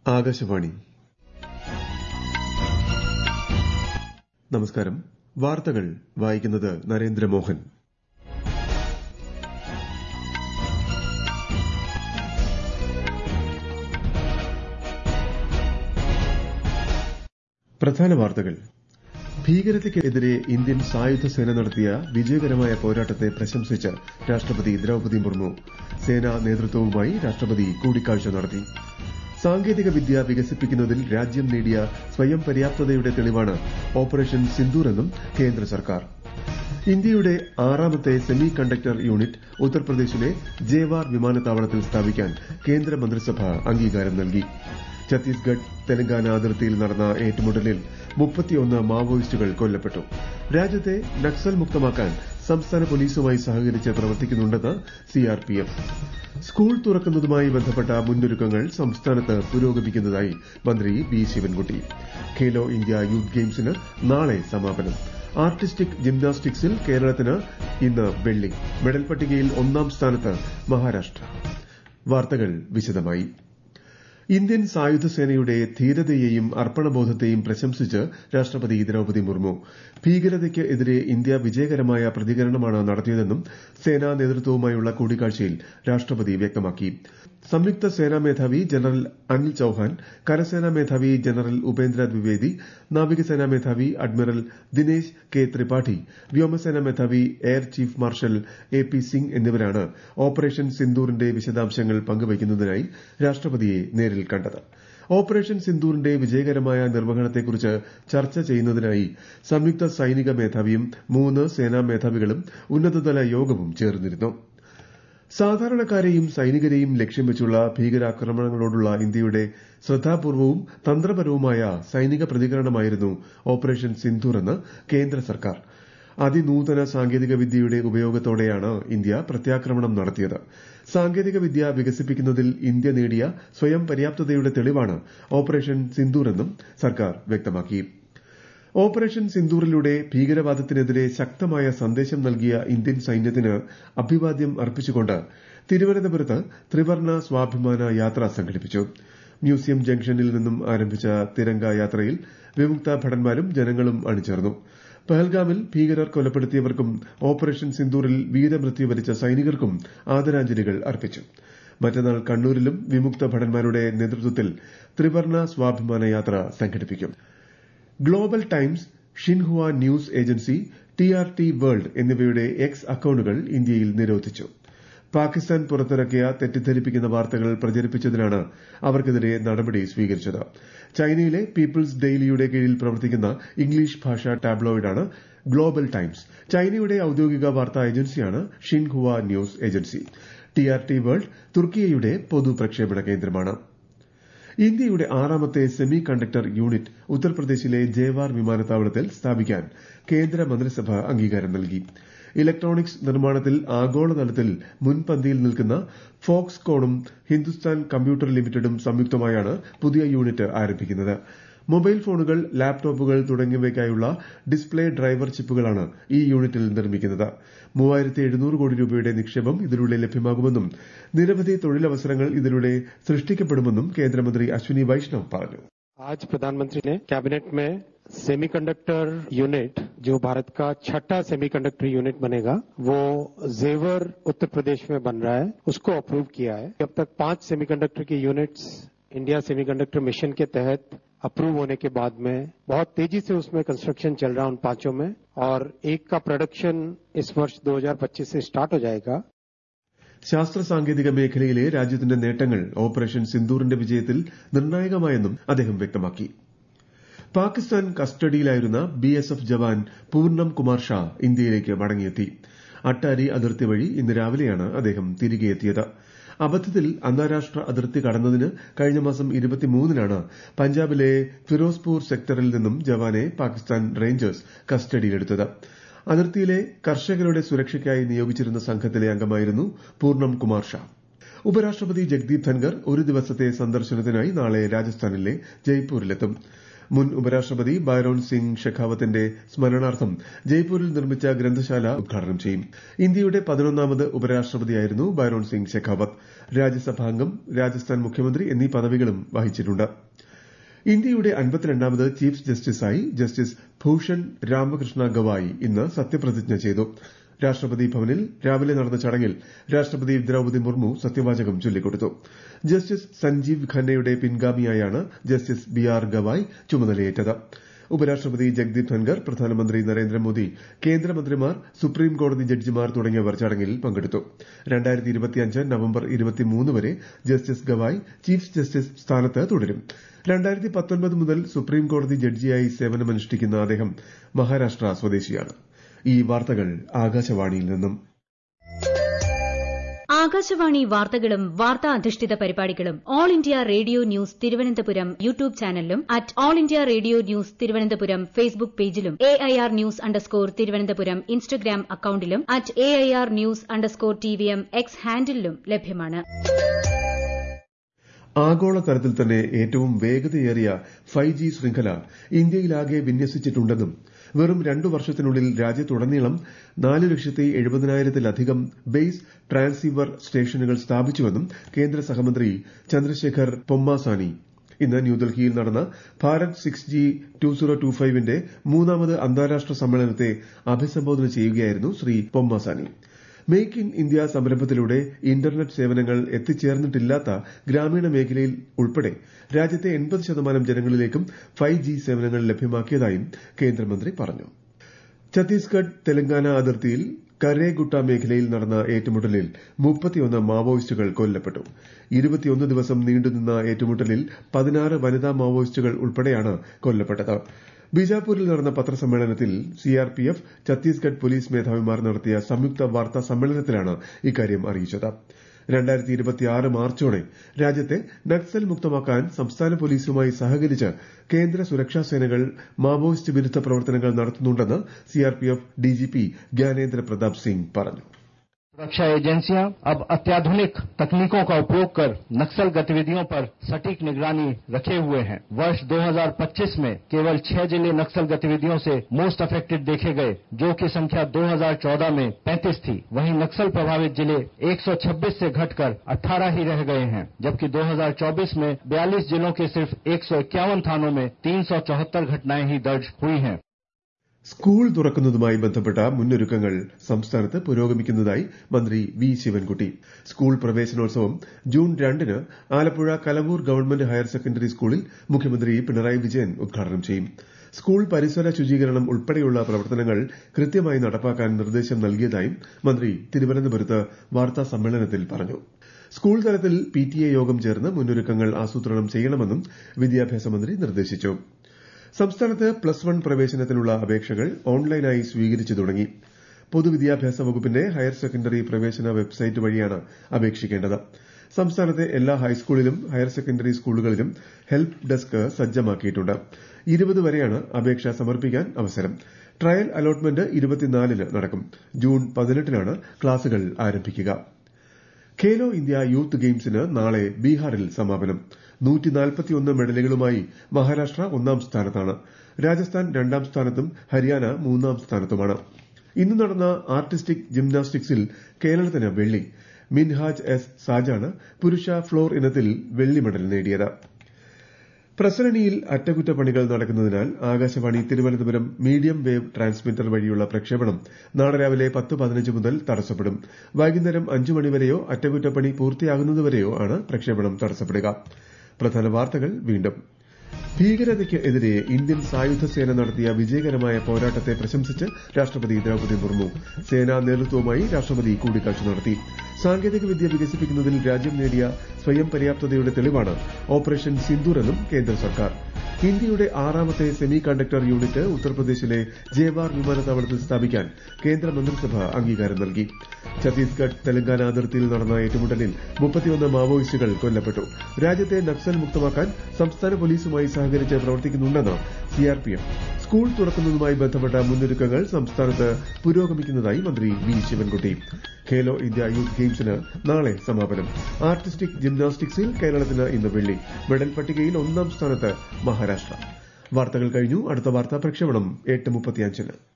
ആകാശവാണി നമസ്കാരം വാർത്തകൾ വായിക്കുന്നത് നരേന്ദ്രമോഹൻ പ്രധാന വാർത്തകൾ ഭീകരതയ്ക്കെതിരെ ഇന്ത്യൻ സായുധ സേന നടത്തിയ വിജയകരമായ പോരാട്ടത്തെ പ്രശംസിച്ച് രാഷ്ട്രപതി ദ്രൌപദി മുർമു സേനാ നേതൃത്വവുമായി രാഷ്ട്രപതി കൂടിക്കാഴ്ച നടത്തി സാങ്കേതിക വിദ്യ വികസിപ്പിക്കുന്നതിൽ രാജ്യം നേടിയ സ്വയം പര്യാപ്തതയുടെ തെളിവാണ് ഓപ്പറേഷൻ സിന്ദൂർ എന്നും കേന്ദ്ര സർക്കാർ ഇന്ത്യയുടെ ആറാമത്തെ സെമി കണ്ടക്ടർ യൂണിറ്റ് ഉത്തർപ്രദേശിലെ ജേവാർ വിമാനത്താവളത്തിൽ സ്ഥാപിക്കാൻ കേന്ദ്ര മന്ത്രിസഭ അംഗീകാരം നൽകി ഛത്തീസ്ഗഡ് തെലങ്കാന അതിർത്തിയിൽ നടന്ന ഏറ്റുമുട്ടലിൽ മുപ്പത്തിയൊന്ന് മാവോയിസ്റ്റുകൾ കൊല്ലപ്പെട്ടു രാജ്യത്തെ നക്സൽ മുക്തമാക്കാൻ സംസ്ഥാന പോലീസുമായി സഹകരിച്ച് പ്രവർത്തിക്കുന്നുണ്ടെന്ന് സിആർപിഎഫ് സ്കൂൾ തുറക്കുന്നതുമായി ബന്ധപ്പെട്ട മുന്നൊരുക്കങ്ങൾ സംസ്ഥാനത്ത് പുരോഗമിക്കുന്നതായി മന്ത്രി V Sivankutty Khelo India youth ഗെയിംസിന് നാളെ സമാപനം ആർട്ടിസ്റ്റിക് ജിംനാസ്റ്റിക്സിൽ കേരളത്തിന് ഇന്ന് വെള്ളി മെഡൽ പട്ടികയിൽ ഒന്നാം സ്ഥാനത്ത് മഹാരാഷ്ട്ര വാർത്തകൾ വിശദമായി ഇന്ത്യൻ സായുധ സേനയുടെ ധീരതയെയും അർപ്പണബോധത്തെയും പ്രശംസിച്ച് രാഷ്ട്രപതി ദ്രൌപദി മുർമു ഭീകരതയ്ക്ക് എതിരെ ഇന്ത്യ വിജയകരമായ പ്രതികരണമാണ് നടത്തിയതെന്നും സേനാ നേതൃത്വവുമായുള്ള കൂടിക്കാഴ്ചയിൽ രാഷ്ട്രപതി വ്യക്തമാക്കി സംയുക്ത സേനാ മേധാവി ജനറൽ അനിൽ ചൌഹാൻ കരസേനാ മേധാവി ജനറൽ ഉപേന്ദ്ര ദ്വിവേദി നാവികസേനാ മേധാവി അഡ്മിറൽ ദിനേശ് കെ ത്രിപാഠി വ്യോമസേനാ മേധാവി air chief marshal A P Singh എന്നിവരാണ് ഓപ്പറേഷൻ സിന്ദൂറിന്റെ വിശദാംശങ്ങൾ പങ്കുവയ്ക്കുന്നതിനായി രാഷ്ട്രപതിയെ നേരിൽ കണ്ടത് ഓപ്പറേഷൻ സിന്ദൂറിന്റെ വിജയകരമായ നിർവഹണത്തെക്കുറിച്ച് ചർച്ച ചെയ്യുന്നതിനായി സംയുക്ത സൈനിക മേധാവിയും മൂന്ന് സേനാ മേധാവികളും ഉന്നതതല യോഗവും ചേർന്നിരുന്നു സാധാരണക്കാരെയും സൈനികരെയും ലക്ഷ്യം വെച്ചുള്ള ഭീകരാക്രമണങ്ങളോടുള്ള ഇന്ത്യയുടെ ശ്രദ്ധാപൂർവവും തന്ത്രപരവുമായ സൈനിക പ്രതികരണമായിരുന്നു ഓപ്പറേഷൻ സിന്ധൂർ എന്ന് കേന്ദ്ര സർക്കാർ അതിനൂതന സാങ്കേതിക വിദ്യയുടെ ഉപയോഗത്തോടെയാണ് ഇന്ത്യ പ്രത്യാക്രമണം നടത്തിയത് സാങ്കേതിക വിദ്യ വികസിപ്പിക്കുന്നതിൽ ഇന്ത്യ നേടിയ സ്വയം പര്യാപ്തതയുടെ തെളിവാണ് ഓപ്പറേഷൻ സിന്ദൂർ എന്നും സർക്കാർ വ്യക്തമാക്കി ഓപ്പറേഷൻ സിന്ദൂറിലൂടെ ഭീകരവാദത്തിനെതിരെ ശക്തമായ സന്ദേശം നൽകിയ ഇന്ത്യൻ സൈന്യത്തിന് അഭിവാദ്യം അർപ്പിച്ചുകൊണ്ട് തിരുവനന്തപുരത്ത് ത്രിവർണ സ്വാഭിമാന യാത്ര സംഘടിപ്പിച്ചു മ്യൂസിയം ജംഗ്ഷനിൽ നിന്നും ആരംഭിച്ച തിരങ്ക യാത്രയിൽ വിമുക്ത ഭടന്മാരും ജനങ്ങളും അണിചേർന്നു പഹൽഗാമിൽ ഭീകരർ കൊലപ്പെടുത്തിയവർക്കും ഓപ്പറേഷൻ സിന്ദൂറിൽ വീരമൃത്യു വരിച്ച സൈനികർക്കും ആദരാഞ്ജലികൾ അർപ്പിച്ചു മറ്റന്നാൾ കണ്ണൂരിലും വിമുക്ത ഭടന്മാരുടെ നേതൃത്വത്തിൽ ത്രിവർണ സ്വാഭിമാന യാത്ര സംഘടിപ്പിക്കും Global Times Xinhua news agency T R T World എന്നിവയുടെ എക്സ് അക്കൌണ്ടുകൾ ഇന്ത്യയിൽ നിരോധിച്ചു പാകിസ്ഥാൻ പുറത്തിറക്കിയ തെറ്റിദ്ധരിപ്പിക്കുന്ന വാർത്തകൾ പ്രചരിപ്പിച്ചതിനാണ് അവർക്കെതിരെ നടപടി സ്വീകരിച്ചത് ചൈനയിലെ പീപ്പിൾസ് ഡെയിലിയുടെ കീഴിൽ പ്രവർത്തിക്കുന്ന ഇംഗ്ലീഷ് ഭാഷാ ടാബ്ലോയിഡാണ് ഗ്ലോബൽ ടൈംസ് ചൈനയുടെ ഔദ്യോഗിക വാർത്താ ഏജൻസിയാണ് Xinhua news agency T R T World തുർക്കിയയുടെ പൊതു പ്രക്ഷേപണ കേന്ദ്രമാണ് ഇന്ത്യയുടെ ആറാമത്തെ സെമി കണ്ടക്ടർ യൂണിറ്റ് ഉത്തർപ്രദേശിലെ ജേവാർ വിമാനത്താവളത്തിൽ സ്ഥാപിക്കാൻ കേന്ദ്ര മന്ത്രിസഭ അംഗീകാരം നൽകി ഇലക്ട്രോണിക്സ് നിർമ്മാണത്തിൽ ആഗോളതലത്തിൽ മുൻപന്തിയിൽ നിൽക്കുന്ന ഫോക്സ്കോണും ഹിന്ദുസ്ഥാൻ കമ്പ്യൂട്ടർ ലിമിറ്റഡും സംയുക്തമായാണ് പുതിയ യൂണിറ്റ് ആരംഭിക്കുന്നത് മൊബൈൽ ഫോണുകൾ ലാപ്ടോപ്പുകൾ തുടങ്ങിയവയ്ക്കായുള്ള ഡിസ്പ്ലേ ഡ്രൈവർ ചിപ്പുകളാണ് ഈ യൂണിറ്റിൽ നിർമ്മിക്കുന്നത് മൂവായിരത്തി എഴുന്നൂറ് കോടി രൂപയുടെ നിക്ഷേപം ഇതിലൂടെ ലഭ്യമാകുമെന്നും നിരവധി തൊഴിലവസരങ്ങൾ ഇതിലൂടെ സൃഷ്ടിക്കപ്പെടുമെന്നും കേന്ദ്രമന്ത്രി അശ്വിനി വൈഷ്ണവ് പറഞ്ഞു आज प्रधानमंत्री ने कैबिनेट में सेमीकंडक्टर यूनिट जो भारत का छठा सेमीकंडक्टर यूनिट बनेगा वो जेवर उत्तर प्रदेश में बन रहा है उसको अप्रूव किया है अब तक पांच सेमीकंडक्टर की यूनिट्स इंडिया सेमीकंडक्टर मिशन के तहत अप्रूव होने के बाद में बहुत तेजी से उसमें कंस्ट्रक्शन चल रहा है उन पांचों में और एक का प्रोडक्शन इस वर्ष 2025 से स्टार्ट हो जाएगा ശാസ്ത്ര സാങ്കേതിക മേഖലയിലെ രാജ്യത്തിന്റെ നേട്ടങ്ങൾ ഓപ്പറേഷൻ സിന്ദൂറിന്റെ വിജയത്തിൽ നിർണായകമായെന്നും അദ്ദേഹം വ്യക്തമാക്കി പാകിസ്ഥാൻ കസ്റ്റഡിയിലായിരുന്ന B S F jawan Purnam Kumar Shah ഇന്ത്യയിലേക്ക് മടങ്ങിയെത്തി അട്ടാരി അതിർത്തി വഴി ഇന്ന് രാവിലെയാണ് അദ്ദേഹം തിരികെ എത്തിയത് അബദ്ധത്തിൽ അന്താരാഷ്ട്ര അതിർത്തി കടന്നതിന് കഴിഞ്ഞ മാസം ഇരുപത്തിമൂന്നിനാണ് പഞ്ചാബിലെ ഫിറോസ്പൂർ സെക്ടറിൽ നിന്നും ജവാനെ പാകിസ്ഥാൻ റേഞ്ചേഴ്സ് കസ്റ്റഡിയിലെടുത്തത് അതിർത്തിയിലെ കർഷകരുടെ സുരക്ഷയ്ക്കായി നിയോഗിച്ചിരുന്ന സംഘത്തിലെ അംഗമായിരുന്നു പൂർണ്ണം കുമാർ ഷാ ഉപരാഷ്ട്രപതി ജഗ്ദീപ് ധൻകർ ഒരു ദിവസത്തെ സന്ദർശനത്തിനായി നാളെ രാജസ്ഥാനിലെ ജയ്പൂരിലെത്തും മുൻ ഉപരാഷ്ട്രപതി ബൈരോൺ സിംഗ് ഷെഖാവത്തിന്റെ സ്മരണാർത്ഥം ജയ്പൂരിൽ നിർമ്മിച്ച ഗ്രന്ഥശാല ഉദ്ഘാടനം ചെയ്യും ഇന്ത്യയുടെ പതിനൊന്നാമത് ഉപരാഷ്ട്രപതിയായിരുന്നു ബൈരോൺ സിംഗ് ഷെഖാവത്ത് രാജ്യസഭാംഗം രാജസ്ഥാൻ മുഖ്യമന്ത്രി എന്നീ പദവികളും വഹിച്ചിട്ടുണ്ട് ഇന്ത്യയുടെ അൻപത്തിരണ്ടാമത് ചീഫ് ജസ്റ്റിസായി ജസ്റ്റിസ് ഭൂഷൺ രാമകൃഷ്ണ ഗവായി ഇന്ന് സത്യപ്രതിജ്ഞ ചെയ്തു രാഷ്ട്രപതി ഭവനിൽ രാവിലെ നടന്ന ചടങ്ങിൽ രാഷ്ട്രപതി ദ്രൌപദി മുർമു സത്യവാചകം ചൊല്ലിക്കൊടുത്തു ജസ്റ്റിസ് സഞ്ജീവ് ഖന്നയുടെ പിൻഗാമിയായാണ് ജസ്റ്റിസ് ബി ആർ ഗവായ് ചുമതലയേറ്റത് ഉപരാഷ്ട്രപതി ജഗ്ദീപ് ധൻകർ പ്രധാനമന്ത്രി നരേന്ദ്രമോദി കേന്ദ്രമന്ത്രിമാർ സുപ്രീം കോടതി ജഡ്ജിമാർ തുടങ്ങിയവർ ചടങ്ങിൽ പങ്കെടുത്തു നവംബർ വരെ ജസ്റ്റിസ് ഗവായ് ചീഫ് ജസ്റ്റിസ് സ്ഥാനത്ത് തുടരും മുതൽ സുപ്രീം കോടതി ജഡ്ജിയായി സേവനമനുഷ്ഠിക്കുന്ന അദ്ദേഹം മഹാരാഷ്ട്ര സ്വദേശിയാണ് ഈ വാർത്തകൾ ആകാശവാണിയിൽ നിന്നും ആകാശവാണി വാർത്തകളും വാർത്താ അധിഷ്ഠിത പരിപാടികളും All India Radio news Thiruvananthapuram YouTube ചാനലിലും at All India Radio news Thiruvananthapuram Facebook പേജിലും A I R news underscore Thiruvananthapuram Instagram അക്കൌണ്ടിലും at A I R news underscore T V M X ഹാൻഡിലും ലഭ്യമാണ് ആഗോളതലത്തിൽ തന്നെ ഏറ്റവും വേഗതയേറിയ ഫൈവ് ജി ശൃംഖല ഇന്ത്യയിലാകെ വിന്യസിച്ചിട്ടുണ്ടെന്നും വെറും രണ്ടു വർഷത്തിനുള്ളിൽ രാജ്യത്തുടനീളം നാല് ലക്ഷത്തി എഴുപതിനായിരത്തിലധികം ബേസ് ട്രാൻസീവർ സ്റ്റേഷനുകൾ സ്ഥാപിച്ചുവെന്നും കേന്ദ്ര സഹമന്ത്രി ചന്ദ്രശേഖർ പൊമ്മാസാനി ഇന്ന് ന്യൂഡൽഹിയിൽ നടന്ന Bharat six G two zero two ഫൈവിന്റെ മൂന്നാമത് അന്താരാഷ്ട്ര സമ്മേളനത്തെ അഭിസംബോധന ചെയ്യുകയായിരുന്നു Shri Pemmasani make in India സംരംഭത്തിലൂടെ ഇന്റർനെറ്റ് സേവനങ്ങൾ എത്തിച്ചേർന്നിട്ടില്ലാത്ത ഗ്രാമീണ മേഖലയിൽ ഉൾപ്പെടെ രാജ്യത്തെ എൺപത് ശതമാനം ജനങ്ങളിലേക്കും ഫൈവ് ജി സേവനങ്ങൾ ലഭ്യമാക്കിയതായും കേന്ദ്രമന്ത്രി പറഞ്ഞു ഛത്തീസ്ഗഡ് തെലങ്കാന അതിർത്തിയിൽ കരേഗുട്ട മേഖലയിൽ നടന്ന ഏറ്റുമുട്ടലിൽ മുപ്പത്തിയൊന്ന് മാവോയിസ്റ്റുകൾ കൊല്ലപ്പെട്ടു ഇരുപത്തിയൊന്ന് ദിവസം നീണ്ടുനിന്ന ഏറ്റുമുട്ടലിൽ പതിനാറ് വനിതാ മാവോയിസ്റ്റുകൾ ഉൾപ്പെടെയാണ് കൊല്ലപ്പെട്ടത് ബീജാപൂരിൽ നടന്ന പത്രസമ്മേളനത്തിൽ സിആർപിഎഫ് ഛത്തീസ്ഗഡ് പോലീസ് മേധാവിമാർ നടത്തിയ സംയുക്ത വാർത്താ സമ്മേളനത്തിലാണ് ഇക്കാര്യം അറിയിച്ചത് മാർച്ചോടെ രാജ്യത്തെ നക്സൽ മുക്തമാക്കാൻ സംസ്ഥാന പോലീസുമായി സഹകരിച്ച് കേന്ദ്ര സുരക്ഷാ സേനകൾ മാവോയിസ്റ്റ് വിരുദ്ധ പ്രവർത്തനങ്ങൾ നടത്തുന്നുണ്ടെന്ന് സിആർപിഎഫ് ഡിജിപി ജ്ഞാനേന്ദ്ര പ്രതാപ് സിംഗ് പറഞ്ഞു सुरक्षा एजेंसियां अब अत्याधुनिक तकनीकों का उपयोग कर नक्सल गतिविधियों पर सटीक निगरानी रखे हुए हैं वर्ष 2025 में केवल छह जिले नक्सल गतिविधियों से मोस्ट अफेक्टेड देखे गए जो कि संख्या 2014 में 35 थी वहीं नक्सल प्रभावित जिले 126 से घटकर 18 ही रह गए हैं जबकि 2024 में 42 जिलों के सिर्फ एक थानों में तीन घटनाएं ही दर्ज हुई हैं സ്കൂൾ തുറക്കുന്നതുമായി ബന്ധപ്പെട്ട മുന്നൊരുക്കങ്ങൾ സംസ്ഥാനത്ത് പുരോഗമിക്കുന്നതായി മന്ത്രി വി ശിവൻകുട്ടി സ്കൂൾ പ്രവേശനോത്സവം ജൂൺ രണ്ടിന് Alappuzha Kalavoor government higher secondary സ്കൂളിൽ മുഖ്യമന്ത്രി പിണറായി വിജയൻ ഉദ്ഘാടനം ചെയ്യും സ്കൂൾ പരിസര ശുചീകരണം ഉൾപ്പെടെയുള്ള പ്രവർത്തനങ്ങൾ കൃത്യമായി നടപ്പാക്കാൻ നിർദ്ദേശം നൽകിയതായും മന്ത്രി തിരുവനന്തപുരത്ത് വാർത്താ സമ്മേളനത്തിൽ പറഞ്ഞു സ്കൂൾ തലത്തിൽ പിടിഎ യോഗം ചേർന്ന് മുന്നൊരുക്കങ്ങൾ ആസൂത്രണം ചെയ്യണമെന്നും വിദ്യാഭ്യാസ മന്ത്രി നിർദ്ദേശിച്ചു സംസ്ഥാനത്ത് പ്ലസ് വൺ പ്രവേശനത്തിനുള്ള അപേക്ഷകൾ ഓൺലൈനായി സ്വീകരിച്ചു തുടങ്ങി പൊതുവിദ്യാഭ്യാസ വകുപ്പിന്റെ ഹയർ സെക്കൻഡറി പ്രവേശന വെബ്സൈറ്റ് വഴിയാണ് അപേക്ഷിക്കേണ്ടത് സംസ്ഥാനത്തെ എല്ലാ ഹൈസ്കൂളിലും ഹയർ സെക്കൻഡറി സ്കൂളുകളിലും ഹെൽപ്പ് ഡെസ്ക് സജ്ജമാക്കിയിട്ടുണ്ട് ഇരുപത് വരെയാണ് അപേക്ഷ സമർപ്പിക്കാൻ അവസരം ട്രയൽ അലോട്ട്മെന്റ് ഇരുപത്തിനാലിന് നടക്കും ജൂൺ പതിനെട്ടിനാണ് ക്ലാസുകൾ ആരംഭിക്കുക ഖേലോ ഇന്ത്യ യൂത്ത് ഗെയിംസിന് നാളെ ബീഹാറിൽ സമാപനം മെഡലുകളുമായി മഹാരാഷ്ട്ര ഒന്നാം സ്ഥാനത്താണ് രാജസ്ഥാൻ രണ്ടാം സ്ഥാനത്തും ഹരിയാന മൂന്നാം സ്ഥാനത്തുമാണ് ഇന്ന് നടന്ന ആർട്ടിസ്റ്റിക് ജിംനാസ്റ്റിക്സിൽ കേരളത്തിന് വെള്ളി മിൻഹാജ് എസ് സാജാണ് പുരുഷ ഫ്ലോർ ഇനത്തിൽ വെള്ളി മെഡൽ നേടിയത് പ്രസരണിയിൽ അറ്റകുറ്റപ്പണികൾ നടക്കുന്നതിനാൽ Akashvani Thiruvananthapuram medium wave transmitter വഴിയുള്ള പ്രക്ഷേപണം നാളെ രാവിലെ പത്ത് പതിനഞ്ച് മുതൽ തടസ്സപ്പെടും വൈകുന്നേരം അഞ്ചു മണിവരെയോ അറ്റകുറ്റപ്പണി പൂർത്തിയാകുന്നതുവരെയോ ആണ് പ്രക്ഷേപണം തടസ്സപ്പെടുക പ്രധാന വാർത്തകൾ വീണ്ടും ഭീകരതയ്ക്ക് എതിരെ ഇന്ത്യൻ സായുധ സേന നടത്തിയ വിജയകരമായ പോരാട്ടത്തെ പ്രശംസിച്ച് രാഷ്ട്രപതി ദ്രൌപദി മുർമു സേനാ നേതൃത്വവുമായി രാഷ്ട്രപതി കൂടിക്കാഴ്ച നടത്തി സാങ്കേതിക വിദ്യ വികസിപ്പിക്കുന്നതിൽ രാജ്യം നേടിയ സ്വയം പര്യാപ്തതയുടെ തെളിവാണ് ഓപ്പറേഷൻ സിന്ദൂർ എന്നും കേന്ദ്ര സർക്കാർ ഇന്ത്യയുടെ ആറാമത്തെ സെമി കണ്ടക്ടർ യൂണിറ്റ് ഉത്തർപ്രദേശിലെ ജേവാർ വിമാനത്താവളത്തിൽ സ്ഥാപിക്കാൻ കേന്ദ്ര മന്ത്രിസഭ അംഗീകാരം നൽകി ഛത്തീസ്ഗഡ് തെലങ്കാന അതിർത്തിയിൽ നടന്ന ഏറ്റുമുട്ടലിൽ മുപ്പത്തിയൊന്ന് മാവോയിസ്റ്റുകൾ കൊല്ലപ്പെട്ടു രാജ്യത്തെ നക്സൽ മുക്തമാക്കാൻ സംസ്ഥാന പോലീസുമായി സഹകരിച്ച് പ്രവർത്തിക്കുന്നുണ്ടെന്ന് സിആർപിഎഫ് സ്കൂൾ തുറക്കുന്നതുമായി ബന്ധപ്പെട്ട മുന്നൊരുക്കങ്ങൾ സംസ്ഥാനത്ത് പുരോഗമിക്കുന്നതായി മന്ത്രി V Sivankutty Khelo India youth ഗെയിംസിന് നാളെ സമാപനം ആർട്ടിസ്റ്റിക് ജിംനാസ്റ്റിക്സിൽ കേരളത്തിന് ഇന്ന് വെള്ളി മെഡൽ പട്ടികയിൽ ഒന്നാം സ്ഥാനത്ത് മഹാരാഷ്ട്ര വാർത്തകൾ കഴിഞ്ഞു അടുത്ത വാർത്താ പ്രക്ഷേപണം എട്ട് മുപ്പത്തിയഞ്ചിന്